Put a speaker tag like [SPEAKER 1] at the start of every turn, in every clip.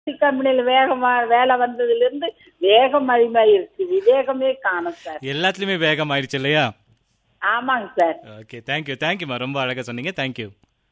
[SPEAKER 1] கம்பெனில வேகமா வேலை வந்ததுல இருந்து வேகம் அதிகமாயிருச்சு விவேகமே காணும் சார்
[SPEAKER 2] எல்லாத்துலயுமே வேகம் ஆயிடுச்சு இல்லையா
[SPEAKER 1] ஆமாங்க சார்
[SPEAKER 2] ஓகே தேங்க்யூ தேங்க்யூமா ரொம்ப அழகா சொன்னீங்க தேங்க்யூ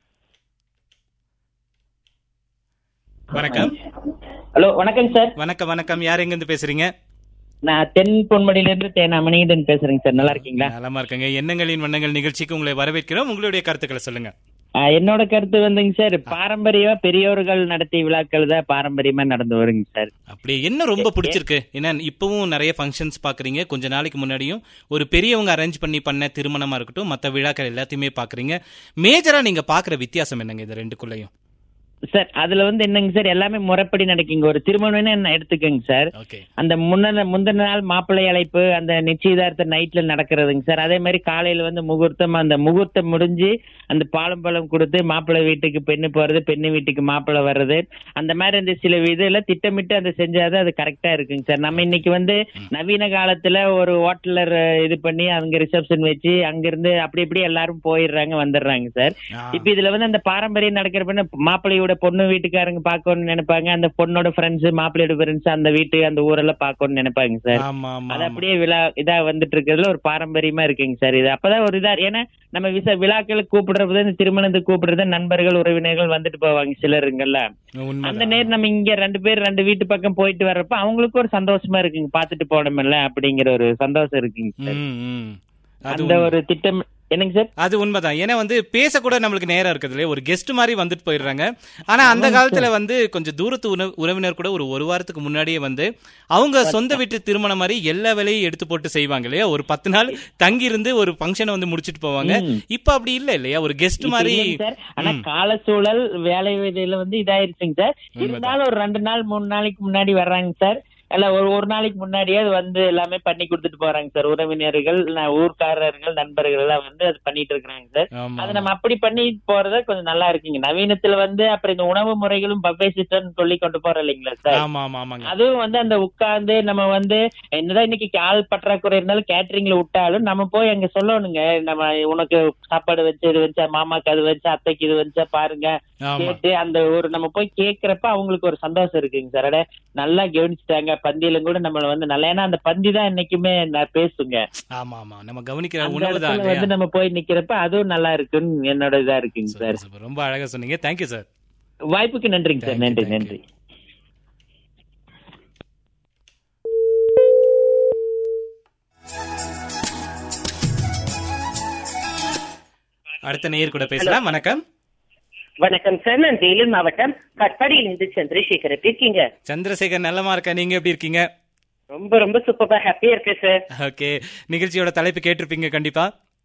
[SPEAKER 2] வணக்கம்
[SPEAKER 3] ஹலோ வணக்கம் சார்
[SPEAKER 2] வணக்கம் வணக்கம் யார் எங்க இருந்து பேசுறீங்க
[SPEAKER 3] நான் தென் பொன்மடியில இருந்து தேனா மணிகண்டன் பேசுறேங்க சார் நல்லா இருக்கீங்களா
[SPEAKER 2] நலமா இருக்கங்க எண்ணங்களின் வண்ணங்கள் நிகழ்ச்சிக்கு உங்களை வரவேற்கிறோம் உங்களுடைய கருத்துக்களை சொல்லுங்க
[SPEAKER 3] ஆஹ் என்னோட கருத்து வந்துங்க சார் பாரம்பரியமா பெரியோர்கள் நடத்திய விழாக்கள் தான் பாரம்பரியமா நடந்து வருங்க சார்
[SPEAKER 2] அப்படி என்ன ரொம்ப பிடிச்சிருக்கு ஏன்னா இப்பவும் நிறைய ஃபங்க்ஷன்ஸ் பாக்குறீங்க கொஞ்ச நாளைக்கு முன்னாடியும் ஒரு பெரியவங்க அரேஞ்ச் பண்ணி பண்ண திருமணமா இருக்கட்டும் மத்த விழாக்கள் எல்லாத்தையுமே பாக்குறீங்க மேஜரா நீங்க பாக்குற வித்தியாசம் என்னங்க இது ரெண்டுக்குள்ளயும்
[SPEAKER 3] சார் அதுல வந்து என்னங்க சார் எல்லாமே முறைப்படி நடக்குங்க ஒரு திருமணம்னு என்ன எடுத்துக்கோங்க சார்
[SPEAKER 2] ஓகே
[SPEAKER 3] அந்த முன்ன முந்தின நாள் மாப்பிள்ளை அழைப்பு அந்த நிச்சயதார்த்த நைட்ல நடக்கிறதுங்க சார் அதே மாதிரி காலையில வந்து முகூர்த்தம் அந்த முகூர்த்தம் முடிஞ்சு அந்த பாலம் பழம் கொடுத்து மாப்பிள்ளை வீட்டுக்கு பெண்ணு போறது பெண்ணு வீட்டுக்கு மாப்பிள்ளை வர்றது அந்த மாதிரி அந்த சில இதெல்லாம் திட்டமிட்டு அதை செஞ்சாதான் அது கரெக்டா இருக்குங்க சார் நம்ம இன்னைக்கு வந்து நவீன காலத்துல ஒரு ஹோட்டலர் இது பண்ணி அங்க ரிசப்ஷன் வச்சு அங்கிருந்து அப்படி இப்படி எல்லாரும் போயிடுறாங்க வந்துடுறாங்க சார் இப்ப இதுல வந்து அந்த பாரம்பரியம் நடக்கிறப்ப மாப்பிள்ளையோட பொண்ணு வீட்டுக்காரங்க பார்க்கணும்னு நினைப்பாங்க அந்த பொண்ணோட ஃப்ரெண்ட்ஸ் மாப்பிள்ளையோட ஃப்ரெண்ட்ஸ் அந்த வீட்டு அந்த ஊரெல்லாம் பார்க்கணும்னு நினைப்பாங்க சார்
[SPEAKER 2] ஆமா ஆமா
[SPEAKER 3] அது
[SPEAKER 2] ஆமா.
[SPEAKER 3] அப்படியே விழா இதா வந்துட்டு இருக்கிறதுல ஒரு பாரம்பரியமா இருக்குங்க சார் இது அப்பதான் ஒரு இதா ஏன்னா நம்ம விச விழாக்களுக்கு கூப்பிடுறது இந்த திருமணத்துக்கு கூப்பிடுறது நண்பர்கள் உறவினர்கள் வந்துட்டு போவாங்க சிலருங்கல்ல அந்த
[SPEAKER 2] உண்மைதான்.
[SPEAKER 3] நேரம் நம்ம இங்க ரெண்டு பேர் ரெண்டு வீட்டு பக்கம் போயிட்டு வர்றப்ப அவங்களுக்கு ஒரு சந்தோஷமா இருக்குங்க பாத்துட்டு போனோம்ல அப்படிங்கிற ஒரு சந்தோஷம் இருக்குங்க சார்
[SPEAKER 2] ம், ம். அது
[SPEAKER 3] அந்த
[SPEAKER 2] உண்மை.
[SPEAKER 3] ஒரு திட்டம் என்னங்க சார்
[SPEAKER 2] அது உண்மைதான் ஏன்னா வந்து பேச கூட நம்மளுக்கு நேரம் இருக்குது இல்லையா ஒரு கெஸ்ட் மாதிரி வந்துட்டு போயிடுறாங்க ஆனா அந்த காலத்துல வந்து கொஞ்சம் தூரத்து உண- உறவினர் கூட ஒரு ஒரு வாரத்துக்கு முன்னாடியே வந்து அவங்க சொந்த வீட்டு திருமணம் மாதிரி எல்லா வேலையும் எடுத்து போட்டு செய்வாங்க இல்லையா ஒரு பத்து நாள் தங்கி இருந்து ஒரு ஃபங்க்ஷனை வந்து முடிச்சிட்டு போவாங்க
[SPEAKER 3] ம்.
[SPEAKER 2] இப்ப அப்படி இல்ல இல்லையா ஒரு கெஸ்ட்
[SPEAKER 3] இப்ப
[SPEAKER 2] மாதிரி
[SPEAKER 3] இல்லைங்க சார் ஆனா கால சூழல் வேலை இதுல வந்து இதாயிருச்சுங்க சார் இருந்தாலும் ஒரு ரெண்டு நாள் மூணு நாளைக்கு முன்னாடி வர்றாங்க சார் இல்ல ஒரு ஒரு நாளைக்கு முன்னாடியே அது வந்து எல்லாமே பண்ணி கொடுத்துட்டு போறாங்க சார் உறவினர்கள் ந- ஊர்க்காரர்கள் நண்பர்கள் எல்லாம் வந்து அது பண்ணிட்டு இருக்கிறாங்க சார்
[SPEAKER 2] ஆமா
[SPEAKER 3] அது நம்ம அப்படி பண்ணி போறத கொஞ்சம் நல்லா இருக்குங்க நவீனத்துல வந்து அப்புறம் இந்த உணவு முறைகளும் பஃபே சிஸ்டம் சொல்லி கொண்டு போறோம் இல்லைங்களா சார்
[SPEAKER 2] ஆமா ஆமா ஆமாங்க
[SPEAKER 3] அதுவும் வந்து அந்த உட்கார்ந்து நம்ம வந்து என்னதான் இன்னைக்கு ஆள் பற்றாக்குறை இருந்தாலும் கேட்டரிங்ல விட்டாலும் நம்ம போய் அங்க சொல்லணுங்க நம்ம உனக்கு சாப்பாடு வச்சு இது வச்சா மாமாக்கு அது வச்சா அத்தைக்கு இது வச்சா பாருங்க
[SPEAKER 2] ஆமா
[SPEAKER 3] கேட்டு அந்த ஒரு நம்ம போய் கேக்குறப்ப அவங்களுக்கு ஒரு சந்தோஷம் இருக்குங்க சார் அட நல்லா கவனிச்சுட்டாங்க பந்தியிலும் கூட நம்மள வந்து நல்லா ஏன்னா அந்த பந்தி தான் என்னைக்குமே நான் பேசுங்க
[SPEAKER 2] ஆமா ஆமா நம்ம கவனிக்கிற
[SPEAKER 3] அந்த
[SPEAKER 2] உணவு தான்
[SPEAKER 3] இடத்துல வந்து நம்ம போய் நிக்கிறப்ப அதுவும் நல்லா இருக்குன்னு என்னோட இதா இருக்குங்க சார்
[SPEAKER 2] ரொம்ப அழகா சொன்னீங்க தேங்க்யூ சார்
[SPEAKER 3] வாய்ப்புக்கு நன்றிங்க சார்
[SPEAKER 2] Thank you,
[SPEAKER 3] நன்றி
[SPEAKER 2] thank you.
[SPEAKER 3] நன்றி
[SPEAKER 2] அடுத்த நேயர் கூட பேசலாம் வணக்கம்
[SPEAKER 4] வணக்கம் சார் நான் வேலூர் மாவட்டம் கட்பாடியிலிருந்து சந்திரசேகர் எப்படி இருக்கீங்க
[SPEAKER 2] சந்திரசேகர் நல்லமா இருக்கா நீங்க எப்படி இருக்கீங்க
[SPEAKER 4] ரொம்ப ரொம்ப சூப்பரா ஹாப்பியா இருக்கேன் சார்
[SPEAKER 2] ஓகே நிகழ்ச்சியோட தலைப்பு கேட்டிருப்பீங்க கண்டிப்பா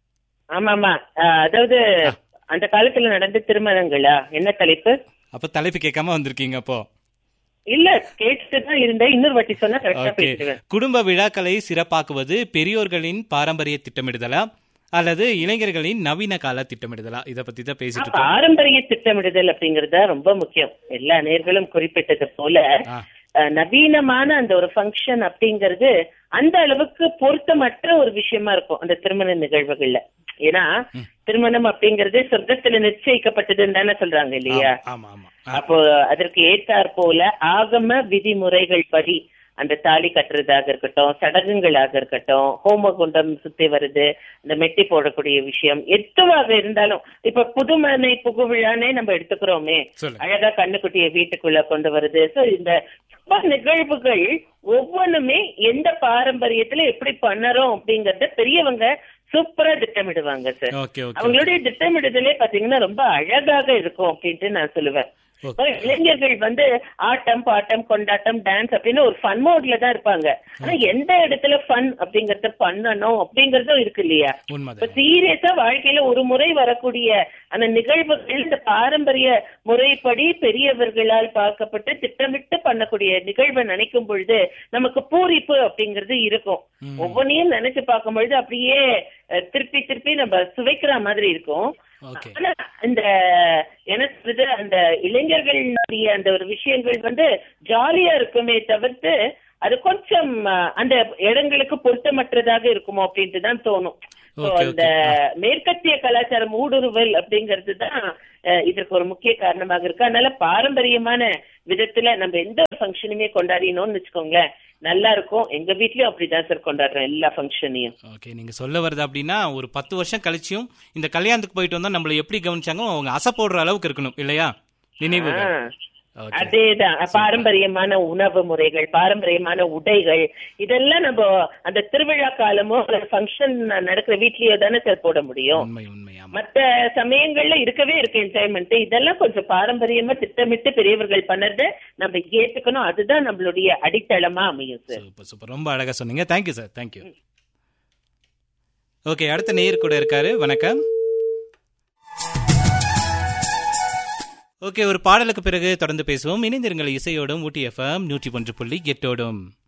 [SPEAKER 4] ஆமா ஆமா ஆஹ், அதாவது அந்த காலத்துல நடந்த திருமணங்களா என்ன தலைப்பு
[SPEAKER 2] அப்ப தலைப்பு கேட்காம வந்திருக்கீங்க அப்போ
[SPEAKER 4] இல்ல கேட்டுட்டு தான் இருந்தேன் இன்னொரு வாட்டி சொன்னா கரெக்டா
[SPEAKER 2] ஓகே
[SPEAKER 4] பேசுவேன்
[SPEAKER 2] குடும்ப விழாக்களை சிறப்பாக்குவது பெரியோர்களின் பாரம்பரிய திட்டமிடுதலா அல்லது இளைஞர்களின் நவீன கால திட்டமிடுதலா இத பத்தி தான் பேசிட்டு இருக்கோம்
[SPEAKER 4] பாரம்பரிய திட்டமிடுதல் அப்படிங்கறது தான் ரொம்ப முக்கியம் எல்லா நேர்களும் குறிப்பிட்டது போல
[SPEAKER 2] ஆ,
[SPEAKER 4] ஆஹ், நவீனமான அந்த ஒரு ஃபங்க்ஷன் அப்படிங்கிறது அந்த அளவுக்கு பொருத்தமற்ற ஒரு விஷயமா இருக்கும் அந்த திருமண நிகழ்வுகள்ல ஏன்னா திருமணம் அப்படிங்கிறது சொர்க்கத்துல நிச்சயிக்கப்பட்டதுன்னு தானே சொல்றாங்க இல்லையா
[SPEAKER 2] ஆமா ஆமா ஆ,
[SPEAKER 4] அப்போ அதற்கு ஏற்றாற் போல ஆகம விதிமுறைகள் படி அந்த தாலி கட்டுறதாக இருக்கட்டும் சடங்குகளாக இருக்கட்டும் ஹோமகுண்டம் சுத்தி வருது இந்த மெட்டி போடக்கூடிய விஷயம் எதுவாக இருந்தாலும் இப்ப புதுமனை புகுவிழானே நம்ம எடுத்துக்கிறோமே
[SPEAKER 2] சொல்லுங்க
[SPEAKER 4] அழகா கண்ணுக்குட்டியை வீட்டுக்குள்ள கொண்டு வருது சோ இந்த சுப நிகழ்வுகள் ஒவ்வொன்றுமே எந்த பாரம்பரியத்துல எப்படி பண்ணறோம் அப்படிங்கறத பெரியவங்க சூப்பரா திட்டமிடுவாங்க சார்
[SPEAKER 2] ஓகே ஓகே
[SPEAKER 4] அவங்களுடைய திட்டமிடுதலே பாத்தீங்கன்னா ரொம்ப அழகாக இருக்கும் அப்படின்ட்டு நான் சொல்லுவேன்
[SPEAKER 2] ஓகே.
[SPEAKER 4] இப்ப இளைஞர்கள் வந்து ஆட்டம் பாட்டம் கொண்டாட்டம் டான்ஸ் அப்படின்னு ஒரு ஃபன் மோட்ல தான் இருப்பாங்க ஆனா எந்த இடத்துல ஃபன் அப்படிங்கறத பண்ணணும் அப்படிங்கறதும் இருக்கு இல்லையா இப்ப
[SPEAKER 2] உண்மைதான்
[SPEAKER 4] சீரியஸா வாழ்க்கையில ஒரு முறை வரக்கூடிய அந்த நிகழ்வுகள் இந்த பாரம்பரிய முறைப்படி பெரியவர்களால் பார்க்கப்பட்டு திட்டமிட்டு பண்ணக்கூடிய நிகழ்வை நினைக்கும் பொழுது நமக்கு பூரிப்பு அப்படிங்கிறது இருக்கும்
[SPEAKER 2] ம்.
[SPEAKER 4] ஒவ்வொன்றையும் நினைச்சு பார்க்கும் பொழுது அப்படியே அஹ், திருப்பி திருப்பி நம்ம சுவைக்கிற மாதிரி இருக்கும்
[SPEAKER 2] ஓகே
[SPEAKER 4] ஆனா இந்த என்ன சொல்றது அந்த இளைஞர்களுடைய அந்த ஒரு விஷயங்கள் வந்து ஜாலியா இருக்குமே தவிர்த்து அது கொஞ்சம் அஹ், அந்த இடங்களுக்கு பொருத்தமற்றதாக இருக்குமோ அப்படின்ட்டு தான் தோணும் So,
[SPEAKER 2] Okay,
[SPEAKER 4] அந்த மேற்கத்திய கலாச்சாரம் ஊடுருவல் அப்படிங்கிறது தான் அஹ், இதற்கு ஒரு முக்கிய காரணமாக இருக்கு அதனால பாரம்பரியமான விதத்துல நம்ம எந்த ஒரு ஃபங்க்ஷனுமே கொண்டாடினோம்னு வச்சுக்கோங்களேன் நல்லா இருக்கும் எங்க வீட்லயும் அப்படிதான் சார் கொண்டாடுறோம் எல்லா ஃபங்க்ஷனையும்
[SPEAKER 2] ஓகே நீங்க சொல்ல வருது அப்படின்னா ஒரு பத்து வருஷம் கழிச்சியும் இந்த கல்யாணத்துக்கு போயிட்டு வந்தா நம்மள எப்படி கவனிச்சாங்க அவங்க அசை போடுற அளவுக்கு இருக்கணும் இல்லையா நினைவுகள் ஓகே
[SPEAKER 4] அதேதான் பாரம்பரியமான உணவு முறைகள் பாரம்பரியமான உடைகள் இதெல்லாம் நம்ம அந்த திருவிழா காலமோ ஃபங்க்ஷன் நடக்கிற வீட்லயோ தானே சார் போட முடியும்
[SPEAKER 2] உண்மை உண்மை ஆமா
[SPEAKER 4] மத்த சமயங்கள்ல இருக்கவே இருக்கு என்ஜாய்மெண்ட் இதெல்லாம் கொஞ்சம் பாரம்பரியமா திட்டமிட்டு பெரியவர்கள் பண்ணதை நம்ம ஏத்துக்கணும் அதுதான் நம்மளுடைய அடித்தளமா அமையும் சார்
[SPEAKER 2] சூப்பர் சூப்பர் ரொம்ப அழகா சொன்னீங்க தேங்க்யூ சார் தேங்க்யூ ஓகே அடுத்த நேயர் கூட இருக்காரு வணக்கம் ஓகே ஒரு பாடலுக்கு பிறகு தொடர்ந்து பேசுவோம் இணைந்திருங்கள் இசையோடும் ஊட்டி எஃப்எம் நூற்றி ஒன்று புள்ளி எட்டோடும்